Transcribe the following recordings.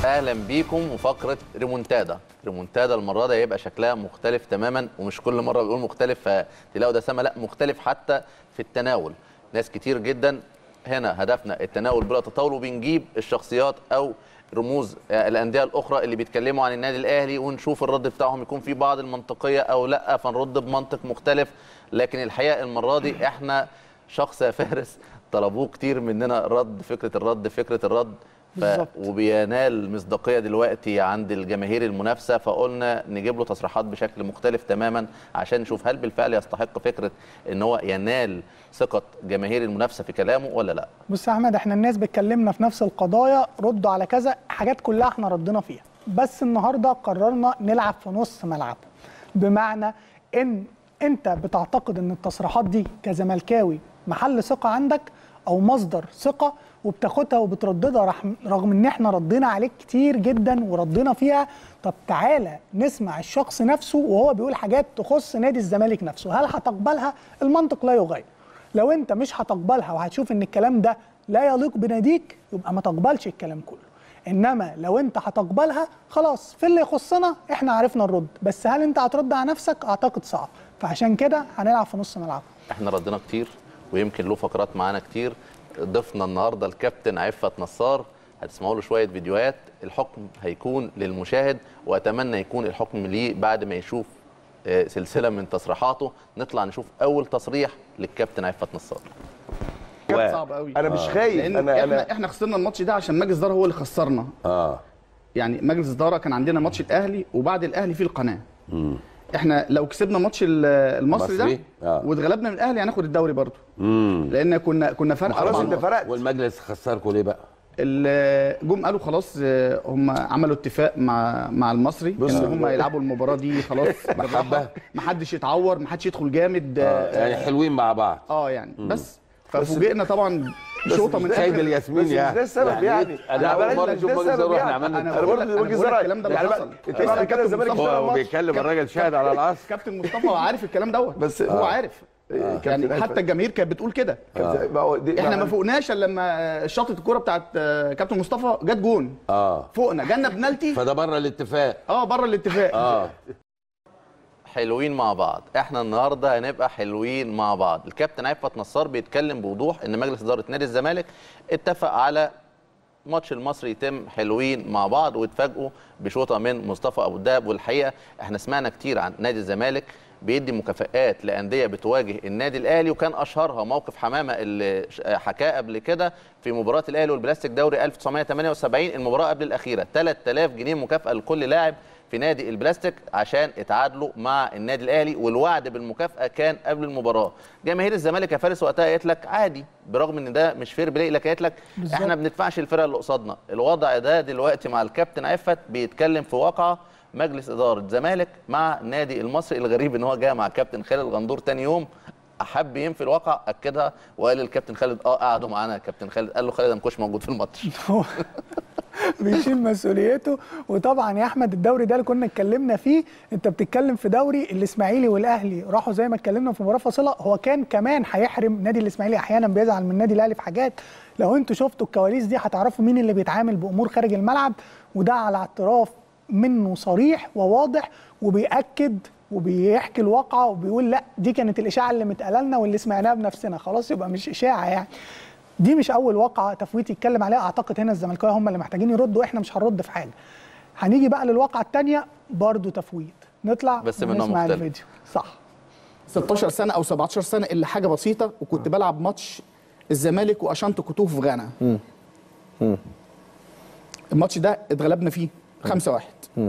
اهلا بيكم وفقره ريمونتادا ريمونتادا المره دي هيبقى شكلها مختلف تماما ومش كل مره بيقول مختلف فتلاقوا ده سما لا مختلف حتى في التناول ناس كتير جدا هنا هدفنا التناول بلا تطاول وبنجيب الشخصيات او رموز الانديه الاخرى اللي بيتكلموا عن النادي الاهلي ونشوف الرد بتاعهم يكون في بعض المنطقيه او لا فنرد بمنطق مختلف لكن الحقيقه المره دي احنا شخص يا فارس طلبوه كتير مننا رد فكره الرد فكره الرد ف... بالظبط. وبينال مصداقيه دلوقتي عند الجماهير المنافسه فقلنا نجيب له تصريحات بشكل مختلف تماما عشان نشوف هل بالفعل يستحق فكره ان هو ينال ثقه جماهير المنافسه في كلامه ولا لا بص يا احمد احنا الناس بتكلمنا في نفس القضايا ردوا على كذا حاجات كلها احنا ردينا فيها بس النهارده قررنا نلعب في نص ملعب بمعنى ان انت بتعتقد ان التصريحات دي كزملكاوي محل ثقه عندك او مصدر ثقه وبتاخدها وبترددها رح- رغم ان احنا ردينا عليك كتير جدا وردينا فيها طب تعالى نسمع الشخص نفسه وهو بيقول حاجات تخص نادي الزمالك نفسه هل هتقبلها المنطق لا يغير لو انت مش هتقبلها وهتشوف ان الكلام ده لا يليق بناديك يبقى ما تقبلش الكلام كله انما لو انت هتقبلها خلاص في اللي يخصنا احنا عرفنا الرد بس هل انت هترد على نفسك اعتقد صعب فعشان كده هنلعب في نص ملعب احنا ردنا كتير ويمكن له فقرات معانا كتير ضفنا النهارده الكابتن عفت نصار هتسمعوا له شويه فيديوهات الحكم هيكون للمشاهد واتمنى يكون الحكم ليه بعد ما يشوف آه، سلسله من تصريحاته نطلع نشوف اول تصريح للكابتن عفت نصار كانت صعبه قوي انا مش خايف لان انا احنا انا احنا خسرنا الماتش ده عشان مجلس الاداره هو اللي خسرنا اه يعني مجلس الاداره كان عندنا ماتش الاهلي وبعد الاهلي في القناه احنا لو كسبنا ماتش ال- المصري ده المصري؟ آه. واتغلبنا من الاهلي هناخد الدوري برضه امم لان كنا كنا فرق خلاص أربع انت نقط. فرقت والمجلس خسركم ليه بقى؟ ال- جم قالوا خلاص آه، هم عملوا اتفاق مع مع المصري ان هم يلعبوا المباراه دي خلاص محبة. ما حدش يتعور ما حدش يدخل جامد آه، يعني حلوين مع بعض اه يعني بس ففوجئنا طبعا شوطه من سايب آخر- الياسمين بس مش يعني ده السبب يعني انا لا، اول بلاش- مره مش اشوف ده مجلس السبب الاداره احنا يعني. عملنا أنا انا بقول برضه لك- أنا وجهه بقول لك زرعي الكلام ده يعني اللي بقى- حصل. انت بعد اسأل كده كابتن الزمالك مصطفى. اشترى هو ماتش. بيتكلم الراجل شاهد على العصر كابتن مصطفى هو عارف الكلام دوت بس- هو آه. عارف آه. يعني كابتن حتى الجماهير كانت بتقول كده كابتن- ما هو دي- احنا ما- ما فوقناش الا لما شاطت الكوره بتاعت آه، كابتن مصطفى جت جون اه فوقنا جالنا بنالتي فده بره الاتفاق اه بره الاتفاق اه حلوين مع بعض احنا النهارده هنبقى حلوين مع بعض الكابتن عفت نصار بيتكلم بوضوح ان مجلس اداره نادي الزمالك اتفق على ماتش المصري يتم حلوين مع بعض واتفاجئوا بشوطه من مصطفى ابو الدهب والحقيقه احنا سمعنا كتير عن نادي الزمالك بيدي مكافآت لانديه بتواجه النادي الاهلي وكان اشهرها موقف حمامه اللي ش- حكاه قبل كده في مباراه الاهلي والبلاستيك دوري 1978 المباراه قبل الاخيره 3000 جنيه مكافاه لكل لاعب في نادي البلاستيك عشان اتعادلوا مع النادي الاهلي والوعد بالمكافاه كان قبل المباراه جماهير الزمالك يا فارس وقتها قالت لك عادي برغم ان ده مش فير بلاي لك قالت لك بالظبط. احنا ما بندفعش الفرقه اللي قصادنا الوضع ده دلوقتي مع الكابتن عفت بيتكلم في واقعه مجلس اداره زمالك مع النادي المصري الغريب ان هو جاء مع كابتن خالد غندور تاني يوم احب ينفي الواقع اكدها وقال للكابتن خالد اه قعدوا معانا كابتن خالد قال له خالد انا ما كنتش موجود في الماتش هو بيشيل مسؤوليته وطبعا يا احمد الدوري ده اللي كنا اتكلمنا فيه انت بتتكلم في دوري الاسماعيلي والاهلي راحوا زي ما اتكلمنا في مباراه فاصله هو كان كمان هيحرم نادي الاسماعيلي احيانا بيزعل من النادي الاهلي في حاجات لو انتوا شفتوا الكواليس دي هتعرفوا مين اللي بيتعامل بامور خارج الملعب وده على اعتراف منه صريح وواضح وبيأكد وبيحكي الواقعه وبيقول لا دي كانت الاشاعه اللي متقاله لنا واللي سمعناها بنفسنا خلاص يبقى مش اشاعه يعني دي مش اول واقعه تفويت يتكلم عليها اعتقد هنا الزملكاويه هم اللي محتاجين يردوا احنا مش هنرد في حاجه هنيجي بقى للواقعه الثانيه برضو تفويت نطلع بس منها ونسمع مختلف. الفيديو صح 16 سنه او 17 سنه الا حاجه بسيطه وكنت بلعب ماتش الزمالك واشانت كوتوف في غانا الماتش ده اتغلبنا فيه 5 1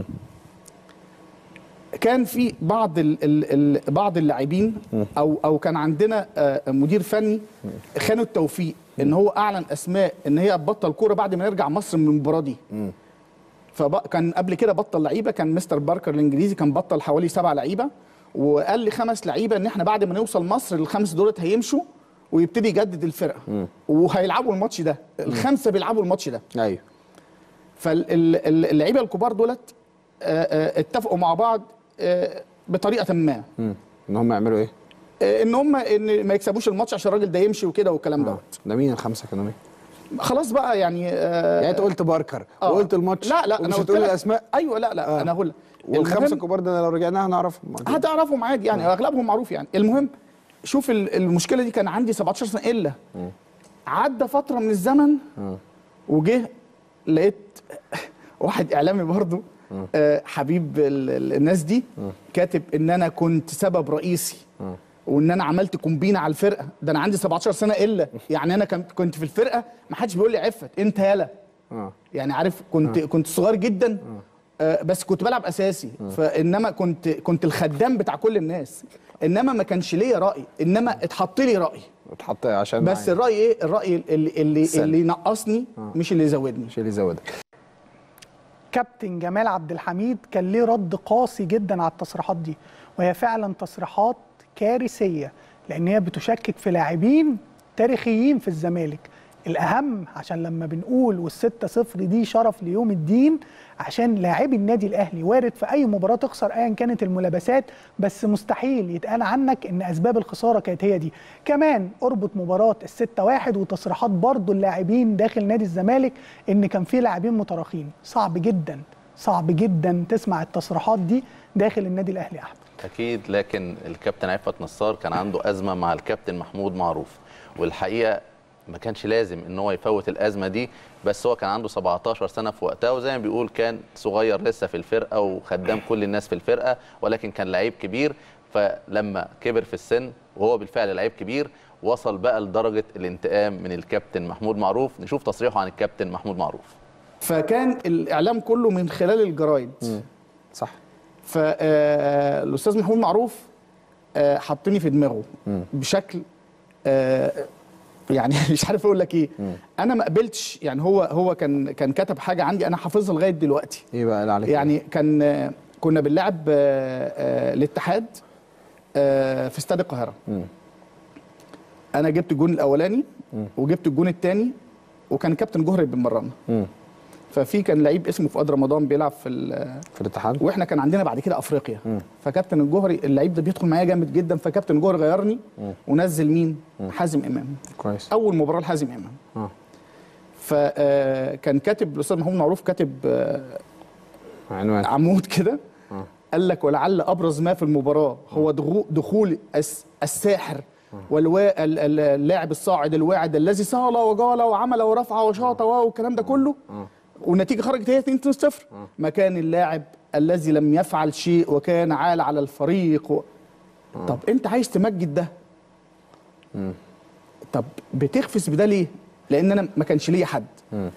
كان في بعض ال ال ال بعض اللاعبين او او كان عندنا آه، مدير فني خانوا التوفيق ان هو اعلن اسماء ان هي تبطل كوره بعد ما نرجع مصر من المباراه دي فكان قبل كده بطل لعيبه كان مستر باركر الانجليزي كان بطل حوالي سبع لعيبه وقال لي خمس لعيبه ان احنا بعد ما نوصل مصر الخمس دولت هيمشوا ويبتدي يجدد الفرقه وهيلعبوا الماتش ده الخمسه بيلعبوا الماتش ده ايوه فاللعيبه الكبار دولت آه، آه، اتفقوا مع بعض آه، بطريقه ما ان هم يعملوا ايه؟ آه، ان هم ان ما يكسبوش الماتش عشان الراجل ده يمشي وكده والكلام دوت ده مين الخمسه كانوا مين؟ خلاص بقى يعني آه يعني انت قلت باركر آه. وقلت الماتش لا لا ومش انا قلت هتقول لك- الاسماء ايوه لا لا آه. انا هقول لك والخمسه المهم- الكبار ده لو رجعنا هنعرفهم هتعرفهم عادي يعني اغلبهم معروف يعني المهم شوف ال- المشكله دي كان عندي 17 سنه الا عدى فتره من الزمن وجه لقيت واحد اعلامي برضو آه، حبيب ال- ال- الناس دي كاتب ان انا كنت سبب رئيسي وان انا عملت كومبينه على الفرقه ده انا عندي 17 سنه الا يعني انا كان- كنت في الفرقه ما حدش بيقول لي عفت انت يالا اه يعني عارف كنت كنت صغير جدا آه، بس كنت بلعب اساسي فانما كنت كنت الخدام بتاع كل الناس انما ما كانش ليا راي انما اتحط لي راي اتحط عشان بس معايا. الراي ايه الراي اللي اللي, سلبي. اللي ينقصني مش اللي يزودني شيل يزودك كابتن جمال عبد الحميد كان ليه رد قاسي جدا على التصريحات دي وهي فعلا تصريحات كارثيه لان هي بتشكك في لاعبين تاريخيين في الزمالك الاهم عشان لما بنقول والستة صفر دي شرف ليوم الدين عشان لاعبي النادي الاهلي وارد في اي مباراه تخسر ايا كانت الملابسات بس مستحيل يتقال عنك ان اسباب الخساره كانت هي دي كمان اربط مباراه الستة واحد وتصريحات برضو اللاعبين داخل نادي الزمالك ان كان في لاعبين متراخين صعب جدا صعب جدا تسمع التصريحات دي داخل النادي الاهلي يا احمد اكيد لكن الكابتن عفت نصار كان عنده ازمه مع الكابتن محمود معروف والحقيقه ما كانش لازم ان هو يفوت الازمه دي بس هو كان عنده 17 سنه في وقتها وزي ما بيقول كان صغير لسه في الفرقه وخدام كل الناس في الفرقه ولكن كان لعيب كبير فلما كبر في السن وهو بالفعل لعيب كبير وصل بقى لدرجه الانتقام من الكابتن محمود معروف نشوف تصريحه عن الكابتن محمود معروف فكان الاعلام كله من خلال الجرايد صح فالاستاذ محمود معروف آه، حطني في دماغه بشكل آه، يعني مش عارف اقول لك ايه انا ما قبلتش يعني هو هو كان كان كتب حاجه عندي انا حافظها لغايه دلوقتي ايه بقى اللي عليك يعني كان آه، كنا بنلعب آه، آه، الاتحاد آه، في استاد القاهره انا جبت الجون الاولاني وجبت الجون الثاني وكان كابتن جهري بيمرنا مم. ففي كان لعيب اسمه فؤاد رمضان بيلعب في ال- في الاتحاد واحنا كان عندنا بعد كده افريقيا فكابتن الجوهري اللعيب ده بيدخل معايا جامد جدا فكابتن الجوهري غيرني ونزل مين حازم امام كويس اول مباراه لحازم امام اه فكان كاتب الاستاذ محمود معروف كاتب آه، عنوان عمود كده قال لك ولعل ابرز ما في المباراه هو دغو- دخول الس- الساحر والوا ال- ال- اللاعب الصاعد الواعد الذي صال وجال وعمل ورفع وشاط والكلام ده كله والنتيجه خرجت هي 2-0 مكان اللاعب الذي لم يفعل شيء وكان عال على الفريق و... طب انت عايز تمجد ده طب بتخفس بده ليه لان انا ما كانش ليا حد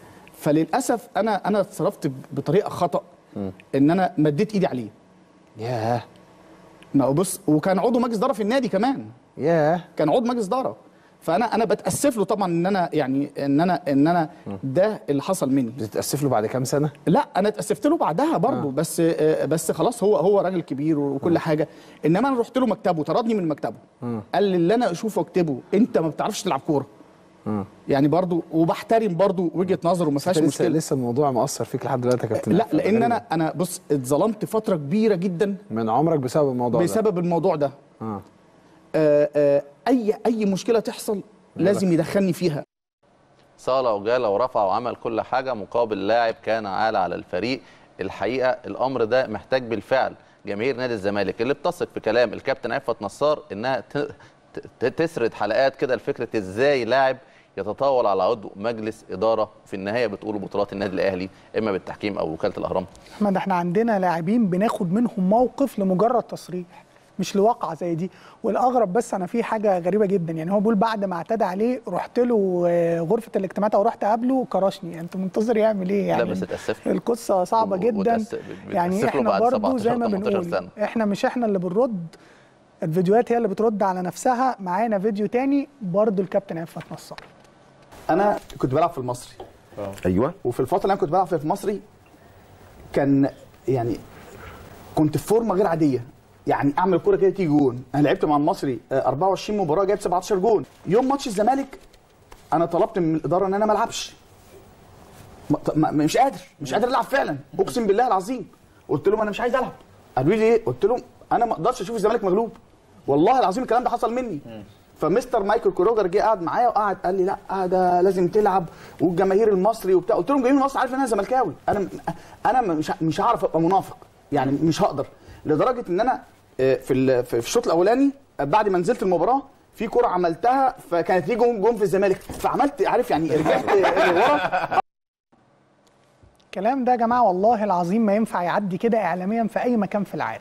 فللاسف انا انا اتصرفت بطريقه خطا ان انا مديت ايدي عليه ياه ما هو بص وكان عضو مجلس اداره في النادي كمان ياه كان عضو مجلس اداره فانا انا بتاسف له طبعا ان انا يعني ان انا ان انا ده اللي حصل مني بتتاسف له بعد كام سنه لا انا اتاسفت له بعدها برضه بس آه، بس خلاص هو هو راجل كبير وكل حاجه انما انا رحت له مكتبه طردني من مكتبه قال لي اللي انا اشوفه اكتبه انت ما بتعرفش تلعب كوره يعني برضه وبحترم برضه وجهه نظره ما فيهاش لسه مشكله لسه الموضوع مأثر فيك لحد دلوقتي يا كابتن لا عفت. لان غريبة. انا انا بص اتظلمت فتره كبيره جدا من عمرك بسبب الموضوع ده بسبب الموضوع ده اه آه، آه، اي اي مشكله تحصل لازم يدخلني فيها صال وجال ورفع وعمل كل حاجه مقابل لاعب كان عالة على الفريق الحقيقه الامر ده محتاج بالفعل جماهير نادي الزمالك اللي بتثق في كلام الكابتن عفت نصار انها ت- ت- تسرد حلقات كده لفكره ازاي لاعب يتطاول على عضو مجلس اداره في النهايه بتقول بطولات النادي الاهلي اما بالتحكيم او وكاله الاهرام احمد احنا عندنا لاعبين بناخد منهم موقف لمجرد تصريح مش لواقعه زي دي والاغرب بس انا في حاجه غريبه جدا يعني هو بيقول بعد ما اعتدى عليه رحت له آه، غرفه الاجتماعات او رحت اقابله كرشني انت منتظر يعمل ايه يعني لا بس اتاسف له. القصه صعبه و- جدا وتأس- بتأسف يعني له احنا بعد برضو زي 17 ما 18 بنقول سنة. احنا مش احنا اللي بنرد الفيديوهات هي اللي بترد على نفسها معانا فيديو تاني برضو الكابتن عفت نصار انا كنت بلعب في المصري ايوه وفي الفتره اللي انا كنت بلعب فيها في المصري كان يعني كنت في فورمه غير عاديه يعني اعمل كوره كده تيجي جون انا لعبت مع المصري آه، 24 مباراه جايب 17 جون يوم ماتش الزمالك انا طلبت من الاداره ان انا ما العبش ما- ما- مش قادر مش قادر العب فعلا اقسم بالله العظيم قلت لهم انا مش عايز العب قالوا لي ايه قلت لهم انا ما اقدرش اشوف الزمالك مغلوب والله العظيم الكلام ده حصل مني فمستر مايكل كروجر جه قعد معايا وقعد قال لي لا ده لازم تلعب والجماهير المصري وبتاع قلت لهم جماهير المصري عارف ان انا زملكاوي انا انا مش مش هعرف ابقى منافق يعني مش هقدر لدرجه ان انا آه، في ال- في الشوط الاولاني آه، بعد ما نزلت المباراه في كرة عملتها فكانت ليه جون جون في الزمالك فعملت عارف يعني رجعت لورا الكلام ده يا جماعه والله العظيم ما ينفع يعدي كده اعلاميا في اي مكان في العالم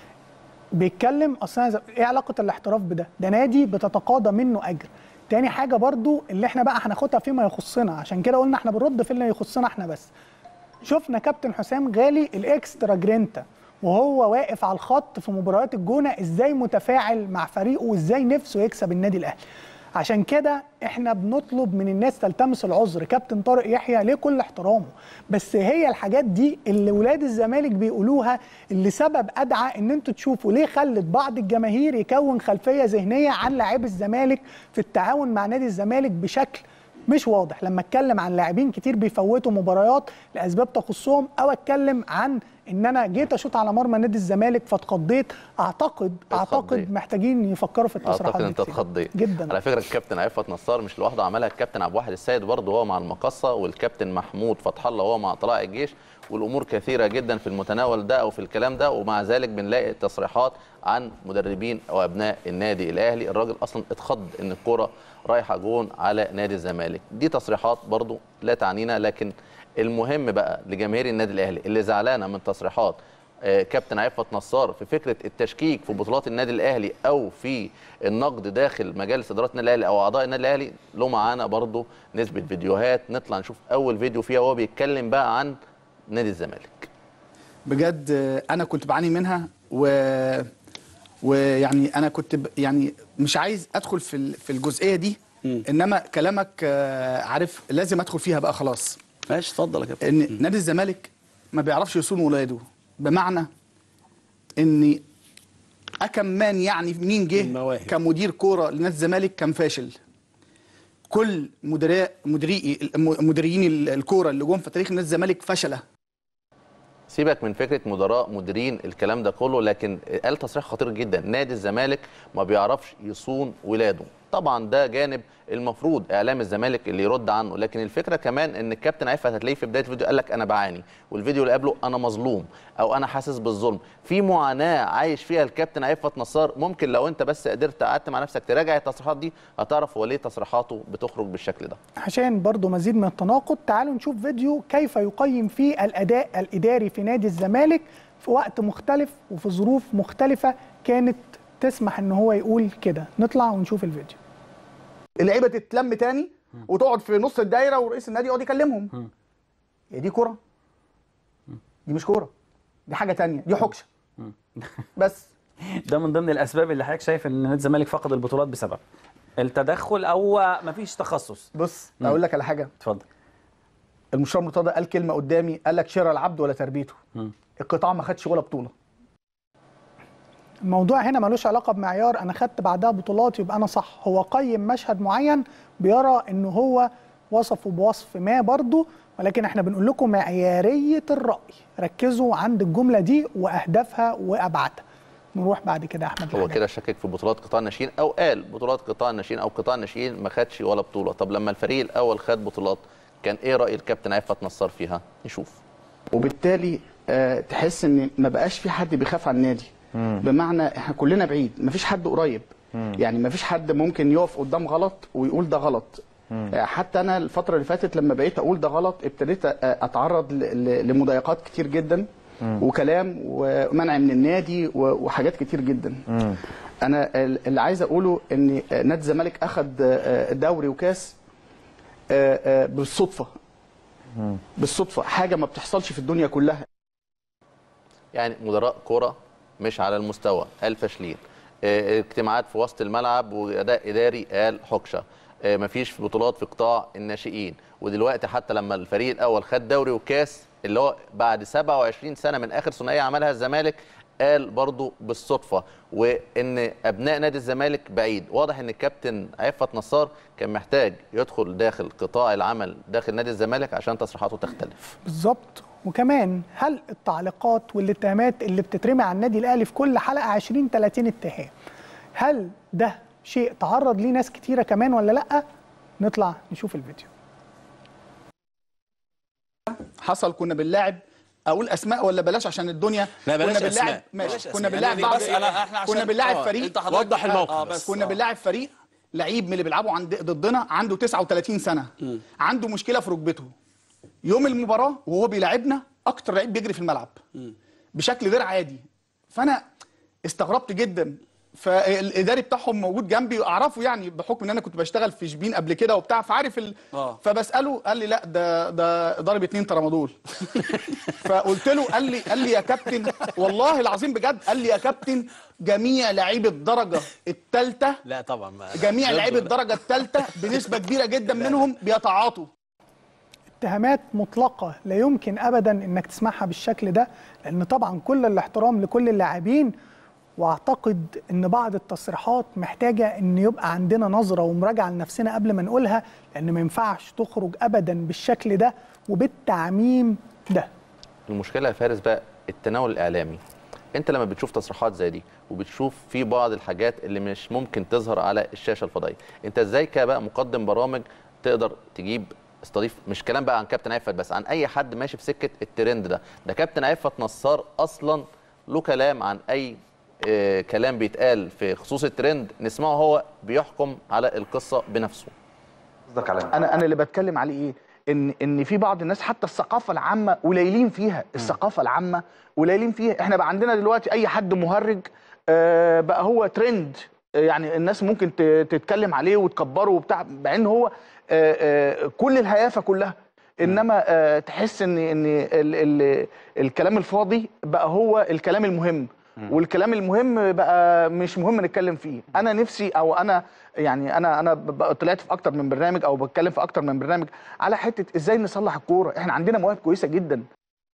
بيتكلم اصلا ز- ايه علاقه الاحتراف بده ده نادي بتتقاضى منه اجر تاني حاجه برضو اللي احنا بقى هناخدها فيما يخصنا عشان كده قلنا احنا بنرد في اللي يخصنا احنا بس شفنا كابتن حسام غالي الاكسترا جرينتا وهو واقف على الخط في مباريات الجونه ازاي متفاعل مع فريقه وازاي نفسه يكسب النادي الاهلي عشان كده احنا بنطلب من الناس تلتمس العذر كابتن طارق يحيى ليه كل احترامه بس هي الحاجات دي اللي ولاد الزمالك بيقولوها اللي سبب ادعى ان انتوا تشوفوا ليه خلت بعض الجماهير يكون خلفيه ذهنيه عن لاعبي الزمالك في التعاون مع نادي الزمالك بشكل مش واضح لما اتكلم عن لاعبين كتير بيفوتوا مباريات لاسباب تخصهم او اتكلم عن ان انا جيت اشوط على مرمى نادي الزمالك فاتخضيت اعتقد اعتقد اتخضيت. محتاجين يفكروا في التصريحات اعتقد دي انت كتير. اتخضيت جدا على فكره الكابتن عفت نصار مش لوحده عملها الكابتن عبد الواحد السيد برضه هو مع المقصه والكابتن محمود فتح الله هو مع طلائع الجيش والامور كثيره جدا في المتناول ده او في الكلام ده ومع ذلك بنلاقي تصريحات عن مدربين او ابناء النادي الاهلي الراجل اصلا اتخض ان الكره رايحه جون على نادي الزمالك دي تصريحات برضه لا تعنينا لكن المهم بقى لجماهير النادي الاهلي اللي زعلانه من تصريحات آه، كابتن عفت نصار في فكره التشكيك في بطولات النادي الاهلي او في النقد داخل مجالس اداره النادي الاهلي او اعضاء النادي الاهلي له معانا برضه نسبه فيديوهات نطلع نشوف اول فيديو فيها وهو بيتكلم بقى عن نادي الزمالك بجد آه، انا كنت بعاني منها و ويعني انا كنت ب... يعني مش عايز ادخل في ال- في الجزئيه دي انما كلامك آه، عارف لازم ادخل فيها بقى خلاص ماشي اتفضل يا كابتن ان نادي الزمالك ما بيعرفش يصون ولاده بمعنى ان اكم مان يعني مين جه المواهب. كمدير كوره لنادي الزمالك كان فاشل كل مدراء مديري مديريين ال- الكوره اللي جم في تاريخ نادي الزمالك فشله سيبك من فكره مدراء مديرين الكلام ده كله لكن قال تصريح خطير جدا نادي الزمالك ما بيعرفش يصون ولاده طبعا ده جانب المفروض اعلام الزمالك اللي يرد عنه لكن الفكره كمان ان الكابتن عفت هتلاقيه في بدايه الفيديو قال لك انا بعاني والفيديو اللي قبله انا مظلوم او انا حاسس بالظلم في معاناه عايش فيها الكابتن عفت نصار ممكن لو انت بس قدرت قعدت مع نفسك تراجع التصريحات دي هتعرف هو ليه تصريحاته بتخرج بالشكل ده عشان برضو مزيد من التناقض تعالوا نشوف فيديو كيف يقيم فيه الأداء الإداري في نادي الزمالك في وقت مختلف وفي ظروف مختلفة كانت تسمح ان هو يقول كده نطلع ونشوف الفيديو اللعيبه تتلم تاني وتقعد في نص الدايره ورئيس النادي يقعد يكلمهم هي دي كوره دي مش كوره دي حاجه تانية دي حكشه بس ده من ضمن الاسباب اللي حضرتك شايف ان نادي الزمالك فقد البطولات بسبب التدخل او مفيش تخصص بص اقول لك على حاجه اتفضل المشوار مرتضى قال كلمه قدامي قال لك شراء العبد ولا تربيته القطاع ما خدش ولا بطوله الموضوع هنا ملوش علاقة بمعيار أنا خدت بعدها بطولات يبقى أنا صح هو قيم مشهد معين بيرى إن هو وصفه بوصف ما برضه ولكن احنا بنقول لكم معيارية الرأي ركزوا عند الجملة دي وأهدافها وأبعادها نروح بعد كده يا أحمد هو الحاج. كده شكك في بطولات قطاع الناشئين او قال بطولات قطاع الناشئين او قطاع الناشئين ما خدش ولا بطوله طب لما الفريق الاول خد بطولات كان ايه راي الكابتن عفت نصار فيها نشوف وبالتالي آه، تحس ان ما بقاش في حد بيخاف على النادي بمعنى احنا كلنا بعيد ما فيش حد قريب يعني ما فيش حد ممكن يقف قدام غلط ويقول ده غلط آه، حتى انا الفتره اللي فاتت لما بقيت اقول ده غلط ابتديت آه، اتعرض ل- ل- لمضايقات كتير جدا وكلام ومنع من النادي و- وحاجات كتير جدا انا ال- اللي عايز اقوله ان آه، نادي الزمالك اخذ آه، دوري وكاس آه، آه، بالصدفه بالصدفه حاجه ما بتحصلش في الدنيا كلها يعني مدراء كرة مش على المستوى قال فاشلين آه، اجتماعات في وسط الملعب واداء اداري قال حكشه آه، مفيش في بطولات في قطاع الناشئين ودلوقتي حتى لما الفريق الاول خد دوري وكاس اللي هو بعد 27 سنه من اخر ثنائيه عملها الزمالك قال برضو بالصدفه وان ابناء نادي الزمالك بعيد واضح ان الكابتن عفت نصار كان محتاج يدخل داخل قطاع العمل داخل نادي الزمالك عشان تصريحاته تختلف بالظبط وكمان هل التعليقات والاتهامات اللي بتترمي على النادي الاهلي في كل حلقه 20 30 اتهام هل ده شيء تعرض ليه ناس كتيره كمان ولا لا نطلع نشوف الفيديو حصل كنا بنلاعب اقول اسماء ولا بلاش عشان الدنيا لا بلاش كنا بنلاعب أسماء. ماشي بلاش كنا أسماء. بنلاعب يعني بعض بس أنا- إحنا عشان- كنا بنلاعب آه، فريق أنت حضرتك- وضح الموقف آه، بس، كنا آه. بنلاعب فريق لعيب من اللي بيلعبوا عند ضدنا عنده 39 سنه عنده مشكله في ركبته يوم المباراه وهو بيلاعبنا اكتر لعيب بيجري في الملعب بشكل غير عادي فانا استغربت جدا فالاداري بتاعهم موجود جنبي اعرفه يعني بحكم ان انا كنت بشتغل في شبين قبل كده وبتاع فعارف ال... آه. فبساله قال لي لا ده ده ضارب اتنين ترامادول فقلت له قال لي قال لي يا كابتن والله العظيم بجد قال لي يا كابتن جميع لعيبه الدرجه الثالثه لا طبعا ما جميع ضده لعيبه لا. الدرجه الثالثه بنسبه كبيره جدا منهم بيتعاطوا اتهامات مطلقة لا يمكن أبدا إنك تسمعها بالشكل ده لأن طبعا كل الاحترام لكل اللاعبين وأعتقد إن بعض التصريحات محتاجة إن يبقى عندنا نظرة ومراجعة لنفسنا قبل ما نقولها لأن ما ينفعش تخرج أبدا بالشكل ده وبالتعميم ده المشكله يا فارس بقى التناول الاعلامي انت لما بتشوف تصريحات زي دي وبتشوف في بعض الحاجات اللي مش ممكن تظهر على الشاشه الفضائيه انت ازاي كبقى مقدم برامج تقدر تجيب استضيف مش كلام بقى عن كابتن عفت بس عن اي حد ماشي في سكه الترند ده ده كابتن عفت نصار اصلا له كلام عن اي آه كلام بيتقال في خصوص الترند نسمعه هو بيحكم على القصه بنفسه قصدك على انا انا اللي بتكلم عليه ايه ان ان في بعض الناس حتى الثقافه العامه قليلين فيها الثقافه العامه قليلين فيها احنا بقى عندنا دلوقتي اي حد مهرج آه، بقى هو ترند آه، يعني الناس ممكن ت- تتكلم عليه وتكبره وبتاع مع ان هو آه، آه، كل الهيافه كلها انما آه، تحس ان ان ال ال الكلام الفاضي بقى هو الكلام المهم والكلام المهم بقى مش مهم نتكلم فيه انا نفسي او انا يعني انا انا ب- ب- طلعت في اكتر من برنامج او بتكلم في اكتر من برنامج على حته ازاي نصلح الكوره احنا عندنا مواهب كويسه جدا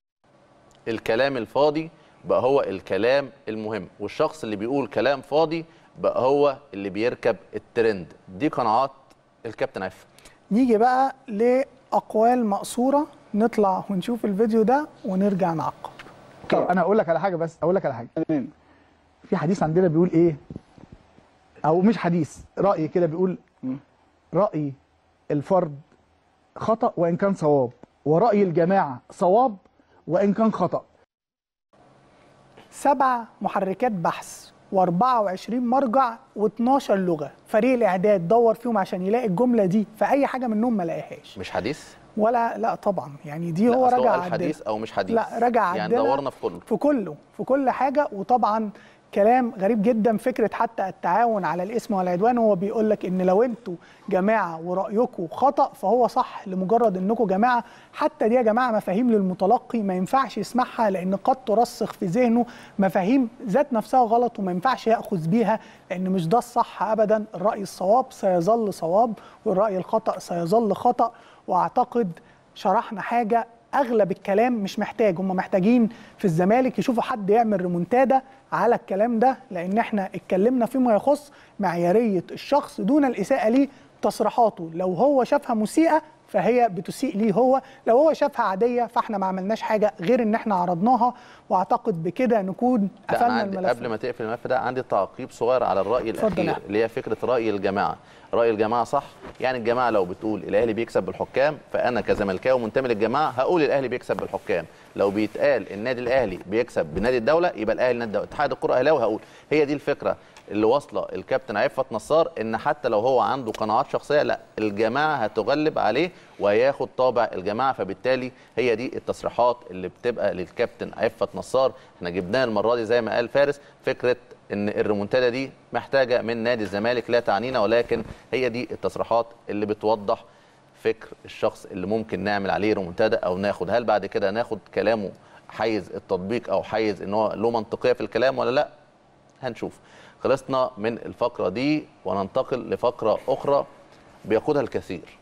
الكلام الفاضي بقى هو الكلام المهم والشخص اللي بيقول كلام فاضي بقى هو اللي بيركب الترند دي قناعات الكابتن عفت نيجي بقى لأقوال مقصورة نطلع ونشوف الفيديو ده ونرجع نعقب طب انا اقول لك على حاجه بس اقول لك على حاجه في حديث عندنا بيقول ايه او مش حديث راي كده بيقول راي الفرد خطا وان كان صواب وراي الجماعه صواب وان كان خطا سبع محركات بحث و24 مرجع و12 لغه فريق الاعداد دور فيهم عشان يلاقي الجمله دي فاي حاجه منهم ما لقاهاش مش حديث ولا لا طبعا يعني دي لا، هو أصل رجع قال عدلها. حديث او مش حديث لا رجع يعني عدلها دورنا في كله في كله في كل حاجه وطبعا كلام غريب جدا فكره حتى التعاون على الاسم والعدوان هو بيقول لك ان لو انتوا جماعه ورايكم خطا فهو صح لمجرد انكم جماعه حتى دي يا جماعه مفاهيم للمتلقي ما ينفعش يسمعها لان قد ترسخ في ذهنه مفاهيم ذات نفسها غلط وما ينفعش ياخذ بيها لان مش ده الصح ابدا الراي الصواب سيظل صواب والراي الخطا سيظل خطا واعتقد شرحنا حاجه اغلب الكلام مش محتاج هم محتاجين في الزمالك يشوفوا حد يعمل ريمونتادا على الكلام ده لان احنا اتكلمنا فيما يخص معياريه الشخص دون الاساءه ليه تصريحاته لو هو شافها مسيئه فهي بتسيء ليه هو لو هو شافها عاديه فاحنا ما عملناش حاجه غير ان احنا عرضناها واعتقد بكده نكون لا انا قفلنا عندي الملف قبل ما تقفل الملف ده عندي تعقيب صغير على الراي اتفضل يا الاخير أحمد. اللي هي فكره راي الجماعه راي الجماعه صح يعني الجماعه لو بتقول الاهلي بيكسب بالحكام فانا كزملكاوي منتمي للجماعه هقول الاهلي بيكسب بالحكام لو بيتقال النادي الاهلي بيكسب بنادي الدوله يبقى الاهلي نادي الدوله اتحاد الكره اهلاوي هقول هي دي الفكره اللي واصله الكابتن عفت نصار ان حتى لو هو عنده قناعات شخصيه لا الجماعه هتغلب عليه وهياخد طابع الجماعه فبالتالي هي دي التصريحات اللي بتبقى للكابتن عفت نصار احنا جبناها المره دي زي ما قال فارس فكره ان الريمونتادا دي محتاجه من نادي الزمالك لا تعنينا ولكن هي دي التصريحات اللي بتوضح فكر الشخص اللي ممكن نعمل عليه ريمونتادا او ناخد هل بعد كده ناخد كلامه حيز التطبيق او حيز ان هو له منطقيه في الكلام ولا لا هنشوف خلصنا من الفقره دي وننتقل لفقره اخرى بيقودها الكثير